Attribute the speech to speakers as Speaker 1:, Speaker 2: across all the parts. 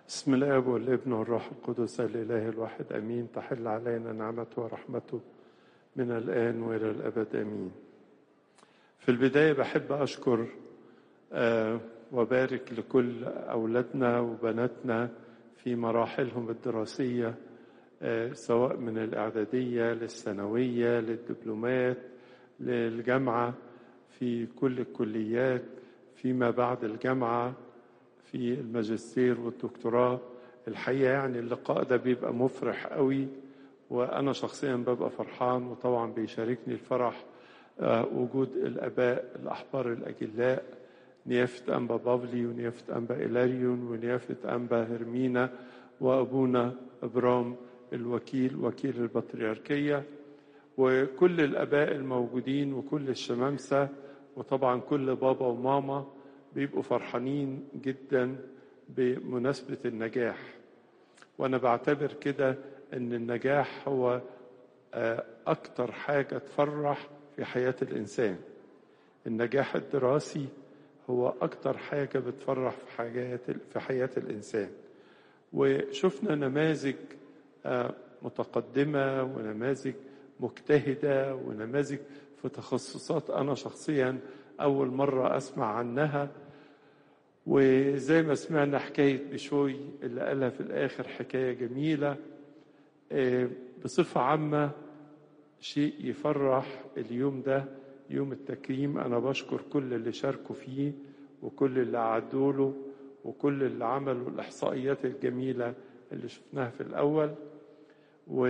Speaker 1: بسم الاب والابن والروح القدس الاله الواحد امين تحل علينا نعمته ورحمته من الان والى الابد امين في البدايه بحب اشكر آه، وبارك لكل اولادنا وبناتنا في مراحلهم الدراسيه آه، سواء من الاعداديه للثانويه للدبلومات للجامعه في كل الكليات فيما بعد الجامعه في الماجستير والدكتوراه الحقيقه يعني اللقاء ده بيبقى مفرح قوي وانا شخصيا ببقى فرحان وطبعا بيشاركني الفرح آه، وجود الاباء الاحبار الاجلاء نيافه انبا بافلي ونيافه انبا إلاريون ونيافه انبا هرمينا وابونا ابرام الوكيل وكيل البطريركيه وكل الاباء الموجودين وكل الشمامسه وطبعا كل بابا وماما بيبقوا فرحانين جدا بمناسبه النجاح وانا بعتبر كده ان النجاح هو آه، اكتر حاجه تفرح في حياه الانسان النجاح الدراسي هو اكتر حاجه بتفرح في حياه في حياه الانسان وشفنا نماذج آه، متقدمه ونماذج مجتهده ونماذج في تخصصات انا شخصيا اول مره اسمع عنها وزي ما سمعنا حكايه بشوي اللي قالها في الاخر حكايه جميله آه، بصفه عامه شيء يفرح اليوم ده يوم التكريم انا بشكر كل اللي شاركوا فيه وكل اللي عدوا له وكل اللي عملوا الاحصائيات الجميله اللي شفناها في الاول و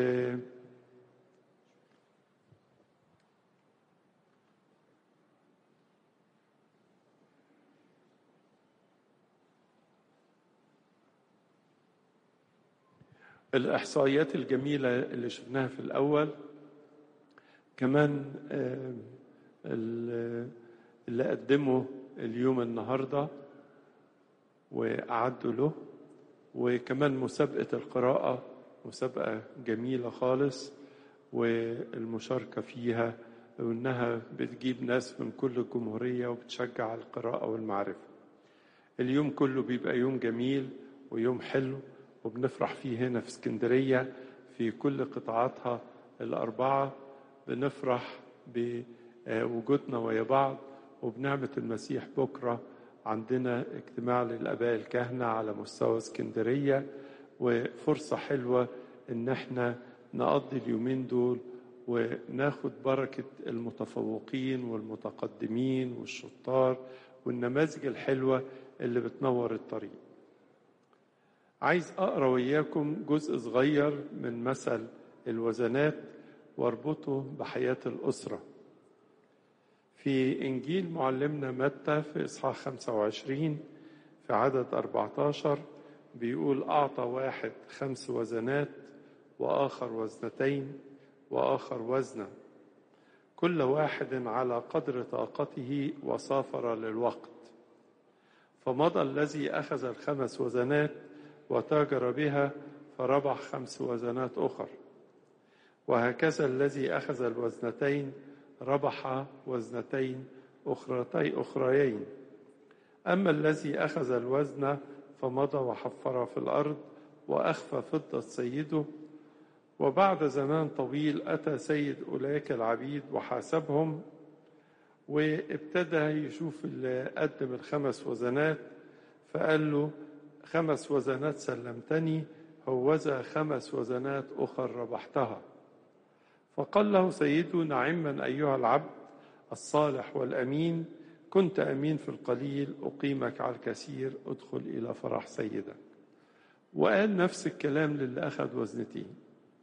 Speaker 1: الإحصائيات الجميلة اللي شفناها في الأول كمان آه، ال- اللي قدموا اليوم النهاردة وأعدوا له وكمان مسابقة القراءة مسابقة جميلة خالص والمشاركة فيها وإنها بتجيب ناس من كل الجمهورية وبتشجع على القراءة والمعرفة اليوم كله بيبقى يوم جميل ويوم حلو وبنفرح فيه هنا في اسكندرية في كل قطاعاتها الأربعة بنفرح بوجودنا ويا بعض وبنعمة المسيح بكرة عندنا اجتماع للآباء الكهنة على مستوى اسكندرية وفرصة حلوة إن احنا نقضي اليومين دول وناخد بركة المتفوقين والمتقدمين والشطار والنماذج الحلوة اللي بتنور الطريق عايز أقرأ وإياكم جزء صغير من مثل الوزنات واربطه بحياة الأسرة في إنجيل معلمنا متى في إصحاح 25 في عدد 14 بيقول أعطى واحد خمس وزنات وآخر وزنتين وآخر وزنة كل واحد على قدر طاقته وسافر للوقت فمضى الذي أخذ الخمس وزنات وتاجر بها فربح خمس وزنات أخر وهكذا الذي أخذ الوزنتين ربح وزنتين أخرتي أخريين أما الذي أخذ الوزن فمضى وحفر في الأرض وأخفى فضة سيده وبعد زمان طويل أتى سيد أولئك العبيد وحاسبهم وابتدى يشوف اللي قدم الخمس وزنات فقال له خمس وزنات سلمتني هوذا خمس وزنات أخر ربحتها فقال له سيده نعما أيها العبد الصالح والأمين كنت أمين في القليل أقيمك على الكثير ادخل إلى فرح سيدك وقال نفس الكلام للي أخذ وزنتين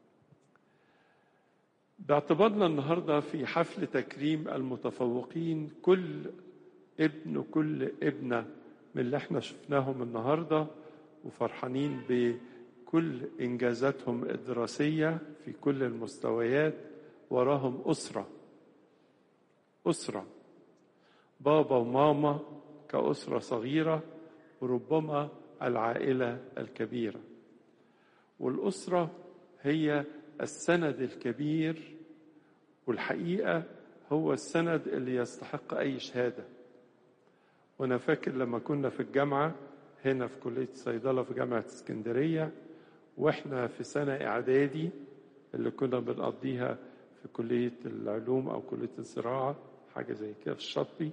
Speaker 1: باعتبارنا النهارده في حفل تكريم المتفوقين كل ابن وكل ابنه من اللي احنا شفناهم النهارده وفرحانين بكل انجازاتهم الدراسيه في كل المستويات وراهم اسره اسره بابا وماما كاسره صغيره وربما العائله الكبيره والاسره هي السند الكبير والحقيقه هو السند اللي يستحق اي شهاده وانا فاكر لما كنا في الجامعه هنا في كلية الصيدلة في جامعة اسكندرية واحنا في سنة إعدادي اللي كنا بنقضيها في كلية العلوم أو كلية الزراعة حاجة زي كده في الشاطبي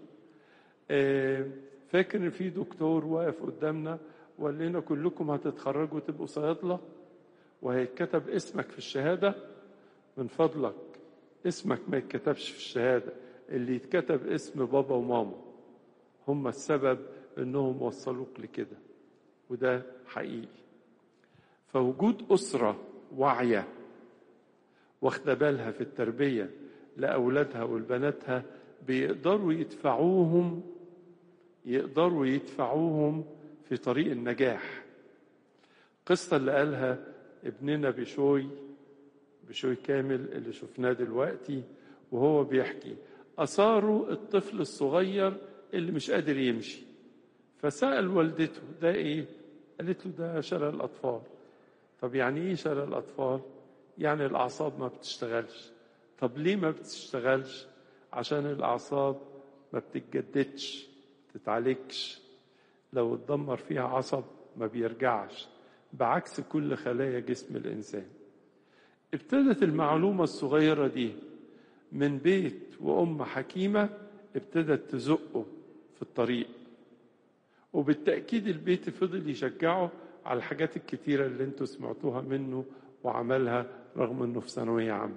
Speaker 1: فاكر إن في دكتور واقف قدامنا وقال لنا كلكم هتتخرجوا تبقوا صيادلة وهيتكتب اسمك في الشهادة من فضلك اسمك ما يتكتبش في الشهادة اللي يتكتب اسم بابا وماما هم السبب انهم وصلوك لكده وده حقيقي فوجود أسرة واعية واخدة بالها في التربية لأولادها ولبناتها بيقدروا يدفعوهم يقدروا يدفعوهم في طريق النجاح قصة اللي قالها ابننا بشوي بشوي كامل اللي شفناه دلوقتي وهو بيحكي أثاروا الطفل الصغير اللي مش قادر يمشي فسأل والدته ده إيه؟ قالت له ده شلل أطفال طب يعني إيه شلل أطفال؟ يعني الأعصاب ما بتشتغلش طب ليه ما بتشتغلش؟ عشان الأعصاب ما بتتجددش تتعالجش لو اتدمر فيها عصب ما بيرجعش بعكس كل خلايا جسم الإنسان ابتدت المعلومة الصغيرة دي من بيت وأم حكيمة ابتدت تزقه في الطريق وبالتأكيد البيت فضل يشجعه على الحاجات الكتيرة اللي انتوا سمعتوها منه وعملها رغم انه في ثانوية عامة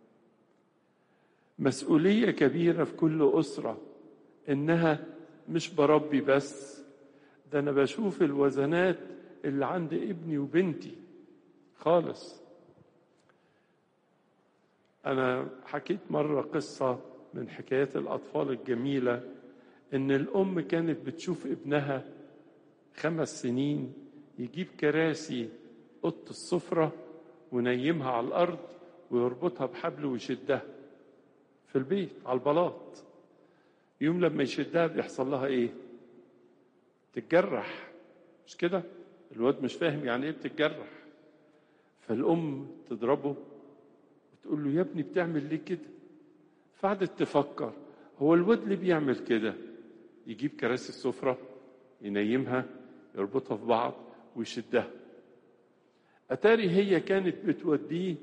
Speaker 1: مسؤولية كبيرة في كل أسرة إنها مش بربي بس ده أنا بشوف الوزنات اللي عند ابني وبنتي خالص أنا حكيت مرة قصة من حكايات الأطفال الجميلة إن الأم كانت بتشوف ابنها خمس سنين يجيب كراسي أوضة السفرة ونيمها على الأرض ويربطها بحبل ويشدها في البيت على البلاط يوم لما يشدها بيحصل لها ايه تتجرح مش كده الواد مش فاهم يعني ايه بتتجرح فالام تضربه وتقول له يا ابني بتعمل ليه كده فقعدت تفكر هو الواد اللي بيعمل كده يجيب كراسي السفرة ينيمها يربطها في بعض ويشدها أتاري هي كانت بتوديه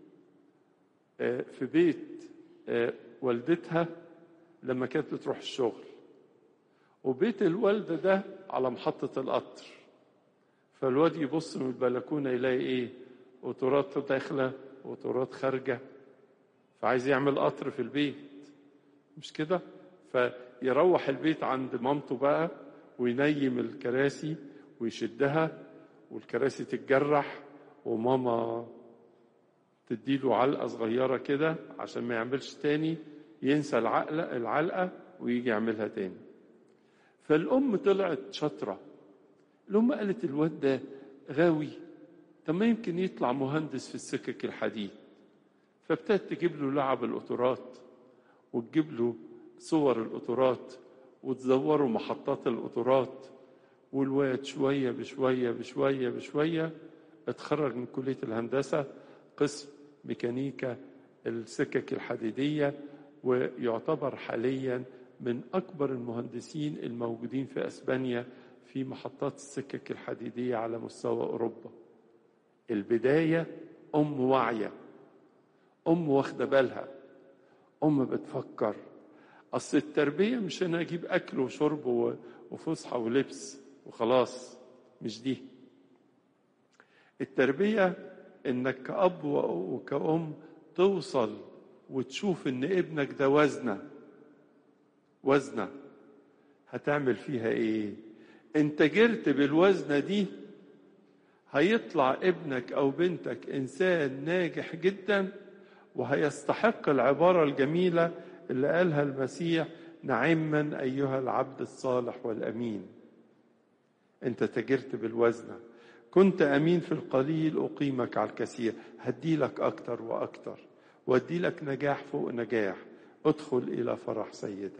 Speaker 1: في بيت والدتها لما كانت بتروح الشغل وبيت الوالدة ده على محطة القطر فالواد يبص من البلكونة يلاقي ايه قطورات داخلة وقطورات خارجة فعايز يعمل قطر في البيت مش كده فيروح البيت عند مامته بقى وينيم الكراسي ويشدها والكراسي تتجرح وماما تديله علقة صغيرة كده عشان ما يعملش تاني ينسى العقلة العلقة ويجي يعملها تاني فالأم طلعت شاطرة الأم قالت الواد ده غاوي طب ما يمكن يطلع مهندس في السكك الحديد فابتدت تجيب له لعب القطورات وتجيب له صور القطورات وتزوروا محطات القطورات والواد شوية بشوية بشوية بشوية اتخرج من كلية الهندسة قسم ميكانيكا السكك الحديدية ويعتبر حاليا من أكبر المهندسين الموجودين في أسبانيا في محطات السكك الحديدية على مستوى أوروبا البداية أم واعية أم واخدة بالها أم بتفكر أصل التربية مش أنا أجيب أكل وشرب وفسحة ولبس وخلاص مش دي التربية إنك كأب وكأم توصل وتشوف إن ابنك ده وزنة وزنة هتعمل فيها إيه؟ أنت جرت بالوزنة دي هيطلع ابنك أو بنتك إنسان ناجح جدا وهيستحق العبارة الجميلة اللي قالها المسيح نعما أيها العبد الصالح والأمين أنت تجرت بالوزنة كنت أمين في القليل أقيمك على الكثير هدي لك أكتر وأكتر وأدي لك نجاح فوق نجاح ادخل إلى فرح سيدك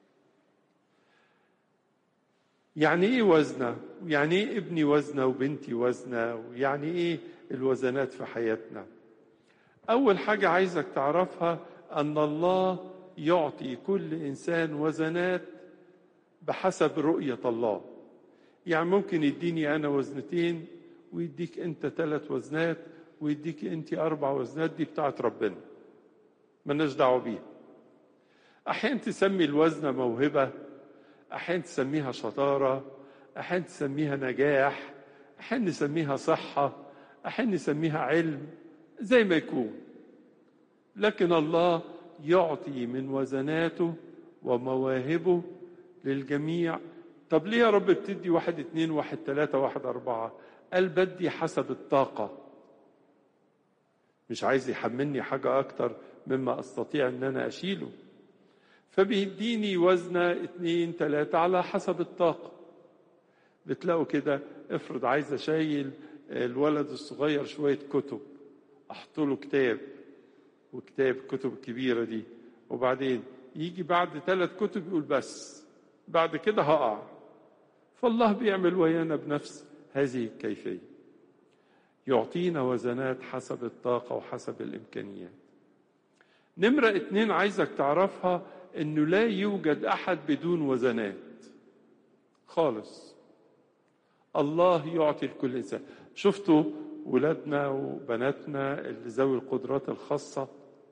Speaker 1: يعني ايه وزنة يعني ايه ابني وزنة وبنتي وزنة ويعني ايه الوزنات في حياتنا اول حاجة عايزك تعرفها ان الله يعطي كل انسان وزنات بحسب رؤية الله يعني ممكن يديني أنا وزنتين ويديك أنت ثلاث وزنات ويديك أنت أربع وزنات دي بتاعت ربنا ملناش دعوة بيها أحيانا تسمي الوزنة موهبة أحيانا تسميها شطارة أحيانا تسميها نجاح أحيانا نسميها صحة أحيانا نسميها علم زي ما يكون لكن الله يعطي من وزناته ومواهبه للجميع طب ليه يا رب بتدي واحد اتنين واحد تلاتة واحد أربعة قال بدي حسب الطاقة مش عايز يحملني حاجة أكتر مما أستطيع أن أنا أشيله فبيديني وزنة اتنين تلاتة على حسب الطاقة بتلاقوا كده افرض عايز أشايل الولد الصغير شوية كتب أحط له كتاب وكتاب كتب الكبيرة دي وبعدين يجي بعد ثلاث كتب يقول بس بعد كده هقع فالله بيعمل ويانا بنفس هذه الكيفية يعطينا وزنات حسب الطاقة وحسب الإمكانيات نمرة اتنين عايزك تعرفها انه لا يوجد احد بدون وزنات خالص الله يعطي لكل انسان شفتوا ولادنا وبناتنا اللي ذوي القدرات الخاصة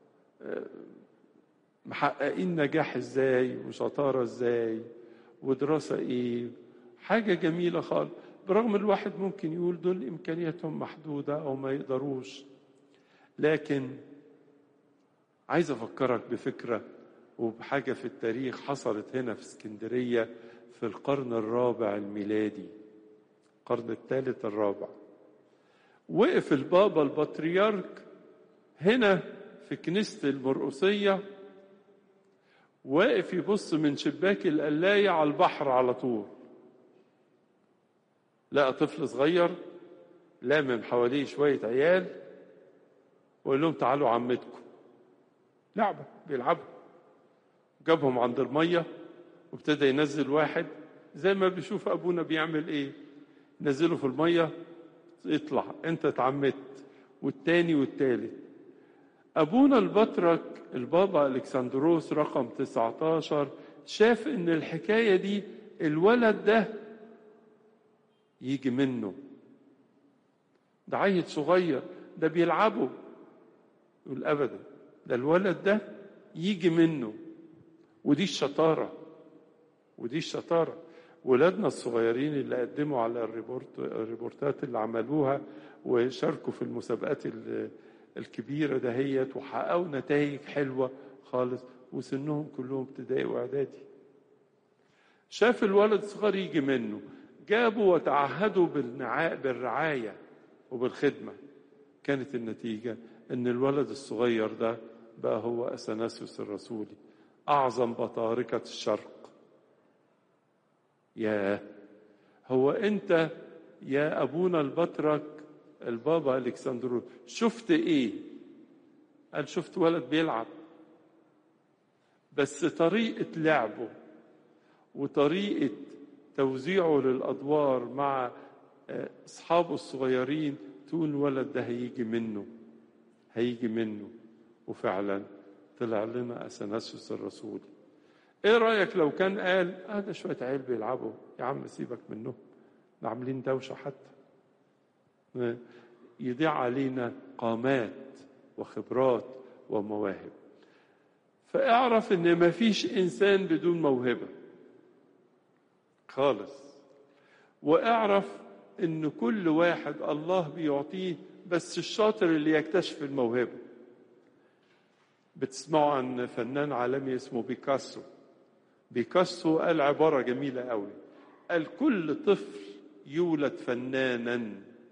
Speaker 1: محققين نجاح ازاي وشطارة ازاي ودراسة ايه حاجة جميلة خالص برغم الواحد ممكن يقول دول امكانياتهم محدودة او ما يقدروش لكن عايز افكرك بفكره وبحاجة في التاريخ حصلت هنا في اسكندرية في القرن الرابع الميلادي القرن الثالث الرابع وقف البابا البطريرك هنا في كنيسة المرقسية واقف يبص من شباك القلاية على البحر على طول لقى طفل صغير لامم حواليه شوية عيال وقال لهم تعالوا عمتكم لعبة بيلعبوا جابهم عند المية وابتدى ينزل واحد زي ما بيشوف أبونا بيعمل إيه نزله في المية يطلع أنت اتعمدت والتاني والتالت أبونا البطرك البابا ألكسندروس رقم 19 شاف إن الحكاية دي الولد ده يجي منه ده عيل صغير ده بيلعبه يقول أبدا ده الولد ده يجي منه ودي الشطارة ودي الشطارة ولادنا الصغيرين اللي قدموا على الريبورت الريبورتات اللي عملوها وشاركوا في المسابقات الكبيرة دهيت وحققوا نتائج حلوة خالص وسنهم كلهم ابتدائي واعدادي شاف الولد الصغير يجي منه جابوا وتعهدوا بالنعاء بالرعاية وبالخدمة كانت النتيجة ان الولد الصغير ده بقى هو اثناسيوس الرسولي اعظم بطاركة الشرق يا هو انت يا ابونا البطرك البابا الكسندروس شفت ايه قال شفت ولد بيلعب بس طريقة لعبه وطريقة توزيعه للأدوار مع أصحابه الصغيرين تقول الولد ده هيجي منه هيجي منه وفعلا طلع لنا أثناسيوس الرسول ايه رأيك لو كان قال هذا آه شوية عيال بيلعبوا يا عم سيبك منهم ده عاملين دوشة حتى يضيع علينا قامات وخبرات ومواهب فاعرف ان ما فيش انسان بدون موهبة خالص واعرف ان كل واحد الله بيعطيه بس الشاطر اللي يكتشف الموهبة بتسمعوا عن فنان عالمي اسمه بيكاسو بيكاسو قال عبارة جميلة قوي قال كل طفل يولد فنانا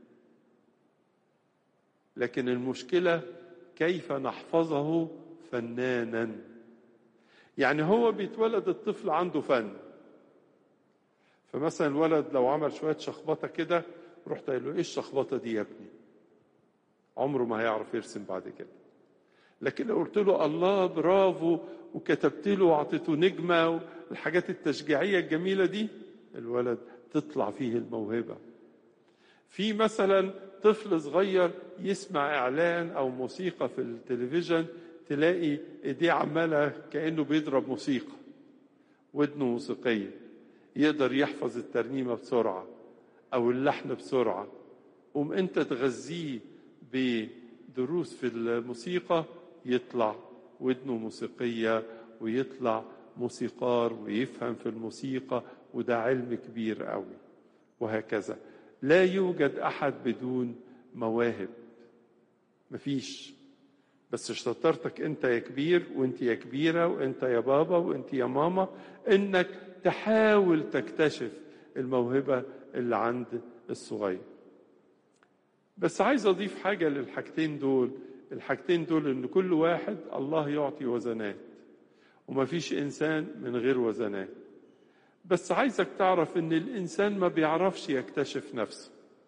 Speaker 1: لكن المشكلة كيف نحفظه فنانا يعني هو بيتولد الطفل عنده فن فمثلا الولد لو عمل شوية شخبطة كده رحت قايل له ايه الشخبطة دي يا ابني عمره ما هيعرف يرسم بعد كده لكن لو قلت له الله برافو وكتبت له وعطيته نجمة والحاجات التشجيعية الجميلة دي الولد تطلع فيه الموهبة في مثلا طفل صغير يسمع إعلان أو موسيقى في التلفزيون تلاقي إيديه عمالة كأنه بيضرب موسيقى ودنه موسيقية يقدر يحفظ الترنيمة بسرعة أو اللحن بسرعة قوم أنت تغذيه بدروس في الموسيقى يطلع ودنه موسيقية ويطلع موسيقار ويفهم في الموسيقى وده علم كبير قوي وهكذا لا يوجد أحد بدون مواهب مفيش بس شطارتك انت يا كبير وانت يا كبيرة وانت يا بابا وانت يا ماما انك تحاول تكتشف الموهبة اللي عند الصغير بس عايز اضيف حاجة للحاجتين دول الحاجتين دول ان كل واحد الله يعطي وزنات ومفيش انسان من غير وزنات بس عايزك تعرف ان الانسان ما بيعرفش يكتشف نفسه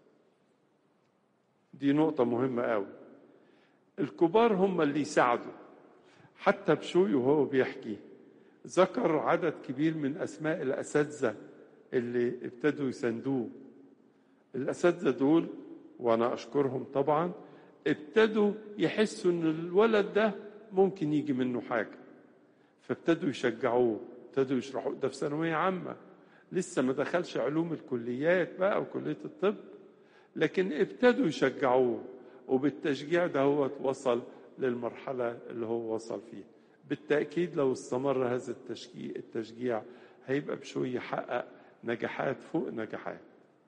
Speaker 1: دي نقطة مهمة قوي الكبار هم اللي يساعدوا حتى بشوي وهو بيحكي ذكر عدد كبير من اسماء الاساتذه اللي ابتدوا يساندوه الاساتذه دول وانا اشكرهم طبعا ابتدوا يحسوا ان الولد ده ممكن يجي منه حاجه فابتدوا يشجعوه ابتدوا يشرحوا ده في ثانويه عامه لسه ما دخلش علوم الكليات بقى وكليه الطب لكن ابتدوا يشجعوه وبالتشجيع ده هو وصل للمرحلة اللي هو وصل فيها بالتأكيد لو استمر هذا التشجيع, التشجيع هيبقى بشوية يحقق نجاحات فوق نجاحات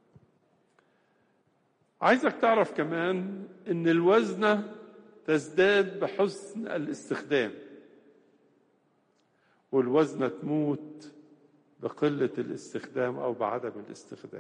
Speaker 1: عايزك تعرف كمان ان الوزنة تزداد بحسن الاستخدام والوزنة تموت بقلة الاستخدام او بعدم الاستخدام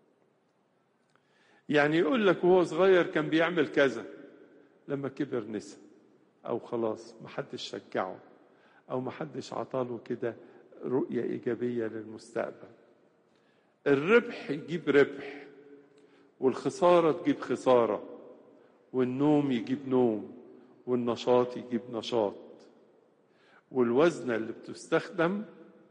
Speaker 1: يعني يقول لك وهو صغير كان بيعمل كذا لما كبر نسى او خلاص ما حدش شجعه او ما حدش عطاله كده رؤية ايجابية للمستقبل الربح يجيب ربح والخسارة تجيب خسارة والنوم يجيب نوم والنشاط يجيب نشاط والوزنة اللي بتستخدم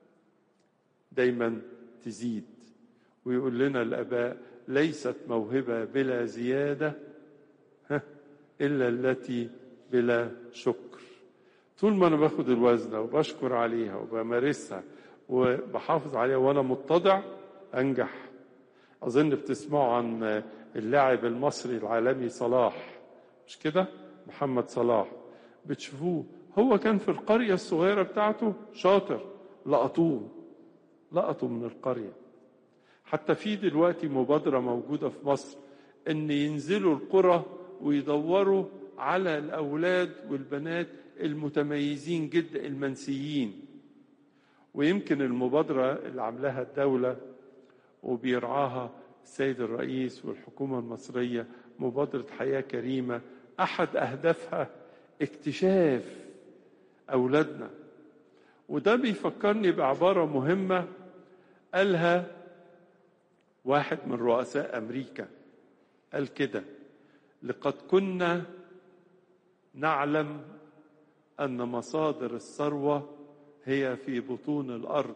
Speaker 1: دايما تزيد ويقول لنا الآباء ليست موهبة بلا زيادة إلا التي بلا شكر طول ما أنا باخد الوزنة وبشكر عليها وبمارسها وبحافظ عليها وأنا متضع أنجح أظن بتسمعوا عن اللاعب المصري العالمي صلاح مش كده محمد صلاح بتشوفوه هو كان في القرية الصغيرة بتاعته شاطر لقطوه لقطوا من القرية حتى في دلوقتي مبادرة موجودة في مصر ان ينزلوا القرى ويدوروا على الاولاد والبنات المتميزين جدا المنسيين ويمكن المبادرة اللي عاملاها الدولة وبيرعاها السيد الرئيس والحكومة المصرية مبادرة حياة كريمة أحد أهدافها اكتشاف أولادنا وده بيفكرني بعبارة مهمة قالها واحد من رؤساء أمريكا قال كده لقد كنا نعلم أن مصادر الثروة هي في بطون الأرض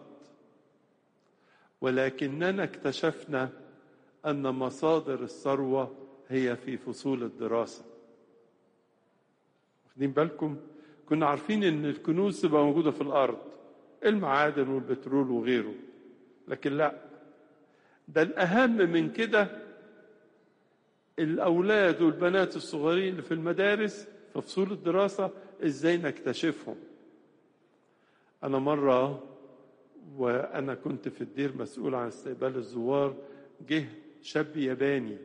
Speaker 1: ولكننا اكتشفنا أن مصادر الثروة هي في فصول الدراسة واخدين بالكم كنا عارفين ان الكنوز تبقى موجودة في الأرض المعادن والبترول وغيره لكن لا ده الأهم من كده الأولاد والبنات الصغيرين اللي في المدارس في فصول الدراسة إزاي نكتشفهم أنا مرة وأنا كنت في الدير مسؤول عن استقبال الزوار جه شاب ياباني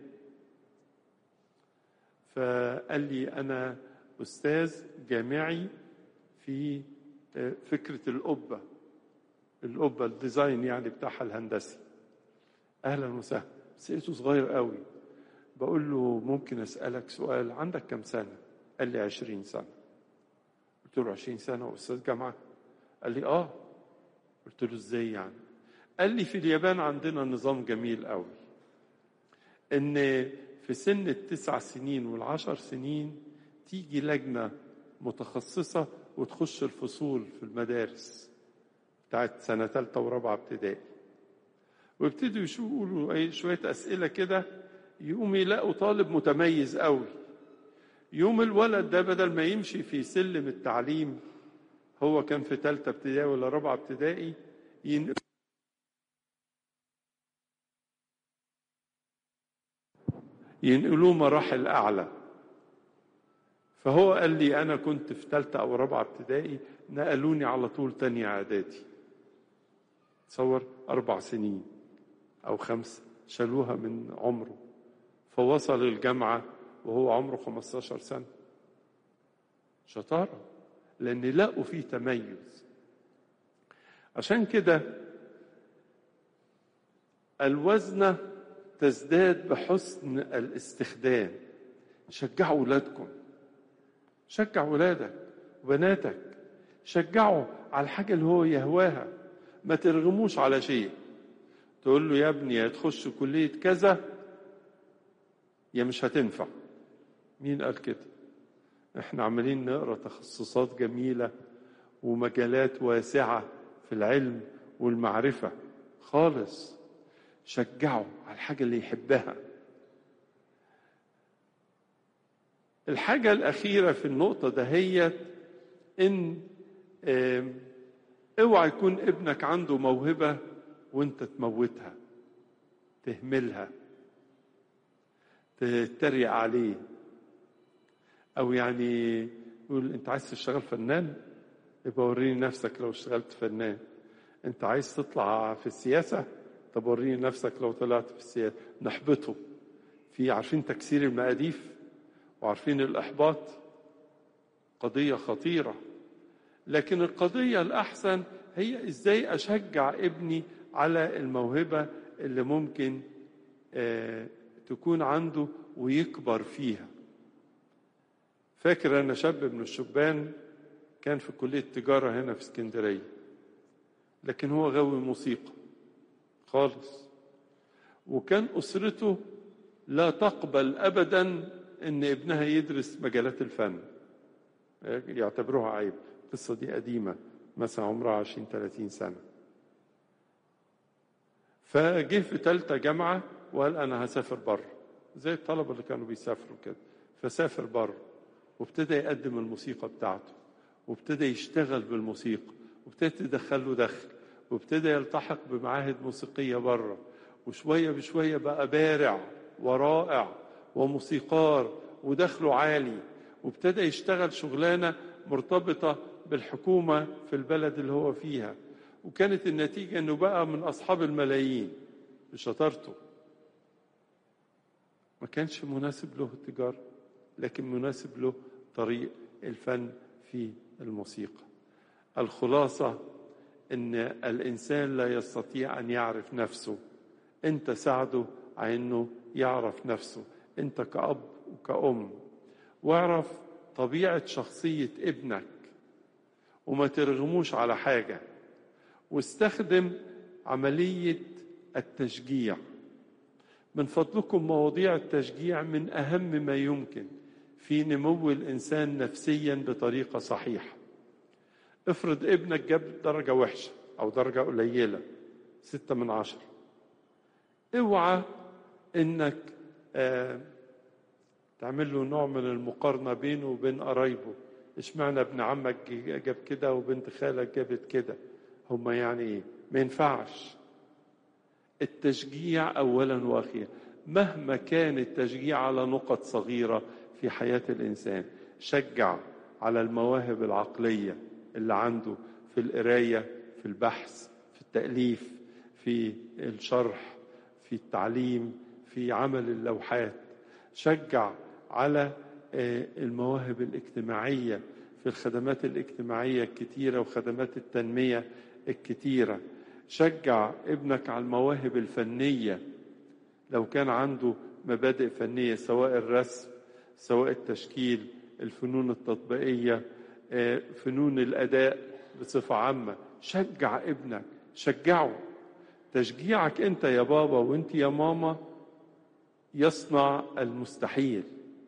Speaker 1: فقال لي أنا أستاذ جامعي في فكرة القبة القبة الديزاين يعني بتاعها الهندسي أهلا وسهلا بس لقيته صغير قوي بقول له ممكن أسألك سؤال عندك كم سنة قال لي عشرين سنة قلت له عشرين سنة وأستاذ جامعة قال لي آه قلت له إزاي يعني قال لي في اليابان عندنا نظام جميل قوي إن في سن التسع سنين والعشر سنين تيجي لجنة متخصصة وتخش الفصول في المدارس بتاعت سنة ثالثة ورابعة ابتدائي ويبتدوا يقولوا اي شوية أسئلة كده يقوم يلاقوا طالب متميز قوي يوم الولد ده بدل ما يمشي في سلم التعليم هو كان في ثالثة ابتدائي ولا رابعة ابتدائي ينقلوه مراحل أعلى فهو قال لي أنا كنت في ثالثة أو رابعة ابتدائي نقلوني على طول تانية إعدادي تصور أربع سنين أو خمسة شالوها من عمره فوصل الجامعة وهو عمره 15 سنة شطارة لأن لقوا فيه تميز عشان كده الوزنة تزداد بحسن الاستخدام شجعوا ولادكم شجع ولادك وبناتك شجعوا على الحاجة اللي هو يهواها ما ترغموش على شيء تقول له يا ابني يا تخش كلية كذا يا مش هتنفع مين قال كده احنا عمالين نقرا تخصصات جميلة ومجالات واسعة في العلم والمعرفة خالص شجعوا على الحاجة اللي يحبها الحاجة الأخيرة في النقطة دهيت إن اوعى يكون ابنك عنده موهبة وانت تموتها تهملها تتريق عليه او يعني يقول انت عايز تشتغل فنان يبقى وريني نفسك لو اشتغلت فنان انت عايز تطلع في السياسة طب وريني نفسك لو طلعت في السياسة نحبطه في عارفين تكسير المقاديف وعارفين الإحباط قضية خطيرة لكن القضية الأحسن هي إزاي أشجع ابني على الموهبة اللي ممكن آه تكون عنده ويكبر فيها فاكر أنا شاب من الشبان كان في كلية تجارة هنا في اسكندرية لكن هو غاوي موسيقى خالص وكان أسرته لا تقبل أبدا إن ابنها يدرس مجالات الفن يعتبروها عيب القصة دي قديمة مثلا عمرها 20 30 سنة فجه في ثالثة جامعة وقال أنا هسافر بره زي الطلبة اللي كانوا بيسافروا كده فسافر بره وابتدى يقدم الموسيقى بتاعته وابتدى يشتغل بالموسيقى وابتدى تدخل له دخل وابتدى يلتحق بمعاهد موسيقية بره وشوية بشوية بقى بارع ورائع وموسيقار ودخله عالي وابتدى يشتغل شغلانة مرتبطة بالحكومة في البلد اللي هو فيها وكانت النتيجة انه بقى من اصحاب الملايين بشطارته ما كانش مناسب له التجارة لكن مناسب له طريق الفن في الموسيقى الخلاصة ان الانسان لا يستطيع ان يعرف نفسه انت ساعده على انه يعرف نفسه انت كأب وكأم واعرف طبيعة شخصية ابنك وما ترغموش على حاجة واستخدم عملية التشجيع من فضلكم مواضيع التشجيع من أهم ما يمكن في نمو الإنسان نفسيا بطريقة صحيحة افرض ابنك جاب درجة وحشة أو درجة قليلة ستة من عشرة اوعى انك آه تعمل له نوع من المقارنة بينه وبين قرايبه اشمعنى ابن عمك جاب كده وبنت خالك جابت كده هما يعني ايه ما ينفعش التشجيع اولا واخيرا مهما كان التشجيع على نقط صغيرة في حياة الإنسان شجع على المواهب العقلية اللي عنده في القراية في البحث في التأليف في الشرح في التعليم في عمل اللوحات شجع على المواهب الاجتماعية في الخدمات الاجتماعية الكتيرة وخدمات التنمية الكتيرة شجع ابنك على المواهب الفنية لو كان عنده مبادئ فنية سواء الرسم سواء التشكيل الفنون التطبيقية فنون الأداء بصفة عامة شجع ابنك شجعه تشجيعك انت يا بابا وانت يا ماما يصنع المستحيل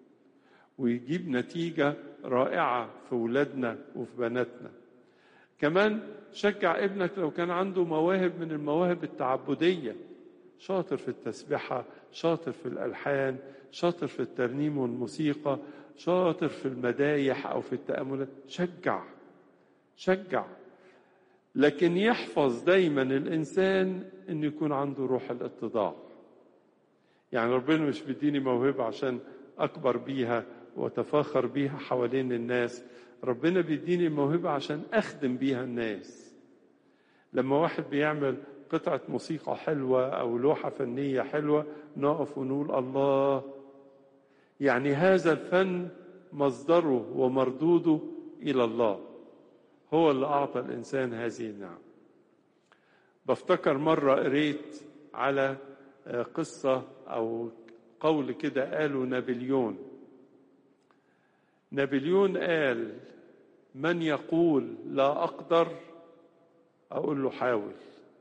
Speaker 1: ويجيب نتيجة رائعة في ولادنا وفي بناتنا كمان شجع ابنك لو كان عنده مواهب من المواهب التعبدية شاطر في التسبحة شاطر في الألحان شاطر في الترنيم والموسيقى شاطر في المدايح أو في التأملات شجع شجع لكن يحفظ دايما الإنسان أن يكون عنده روح الاتضاع يعني ربنا مش بيديني موهبة عشان أكبر بيها وأتفاخر بيها حوالين الناس ربنا بيديني موهبة عشان أخدم بيها الناس لما واحد بيعمل قطعة موسيقى حلوة أو لوحة فنية حلوة نقف ونقول الله يعني هذا الفن مصدره ومردوده إلى الله هو اللي أعطى الإنسان هذه النعم بفتكر مرة قريت على قصة أو قول كده قاله نابليون نابليون قال من يقول لا أقدر أقول له حاول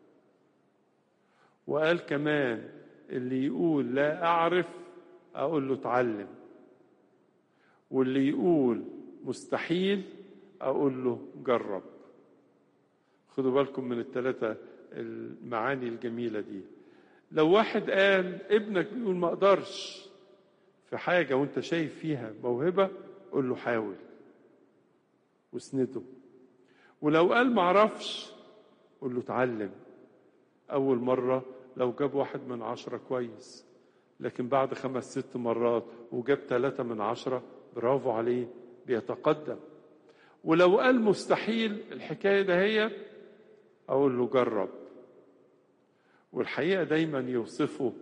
Speaker 1: وقال كمان اللي يقول لا أعرف أقول له اتعلم واللي يقول مستحيل أقول له جرب خدوا بالكم من الثلاثة المعاني الجميلة دي لو واحد قال ابنك بيقول ما اقدرش في حاجة وانت شايف فيها موهبة قول له حاول واسنده ولو قال ما اعرفش قول له اتعلم أول مرة لو جاب واحد من عشرة كويس لكن بعد خمس ست مرات وجاب ثلاثة من عشرة برافو عليه بيتقدم ولو قال مستحيل الحكاية ده هي أقول له جرب والحقيقة دايما يوصفوا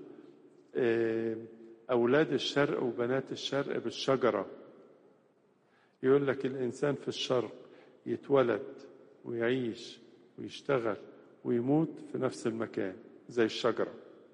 Speaker 1: أولاد الشرق وبنات الشرق بالشجرة يقول لك الإنسان في الشرق يتولد ويعيش ويشتغل ويموت في نفس المكان زي الشجرة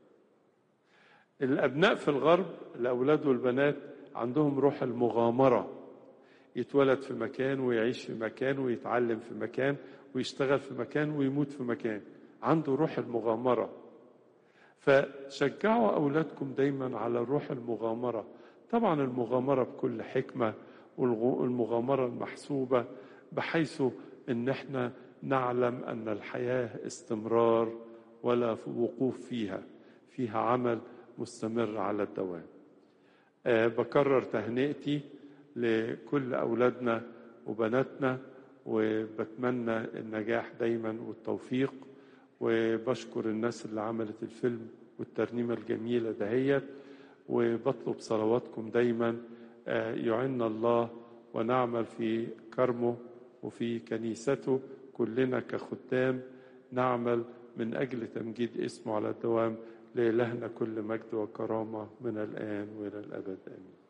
Speaker 1: الأبناء في الغرب الأولاد والبنات عندهم روح المغامرة يتولد في مكان ويعيش في مكان ويتعلم في مكان ويشتغل في مكان ويموت في مكان عنده روح المغامرة فشجعوا أولادكم دايما على روح المغامرة طبعا المغامرة بكل حكمة والمغامرة المحسوبة بحيث ان احنا نعلم ان الحياة استمرار ولا وقوف فيها فيها عمل مستمر على الدوام أه بكرر تهنئتي لكل أولادنا وبناتنا وبتمنى النجاح دايما والتوفيق وبشكر الناس اللي عملت الفيلم والترنيمة الجميلة دهيت وبطلب صلواتكم دايما يعنا الله ونعمل في كرمه وفي كنيسته كلنا كختام نعمل من أجل تمجيد اسمه على الدوام لإلهنا كل مجد وكرامة من الآن وإلى الأبد آمين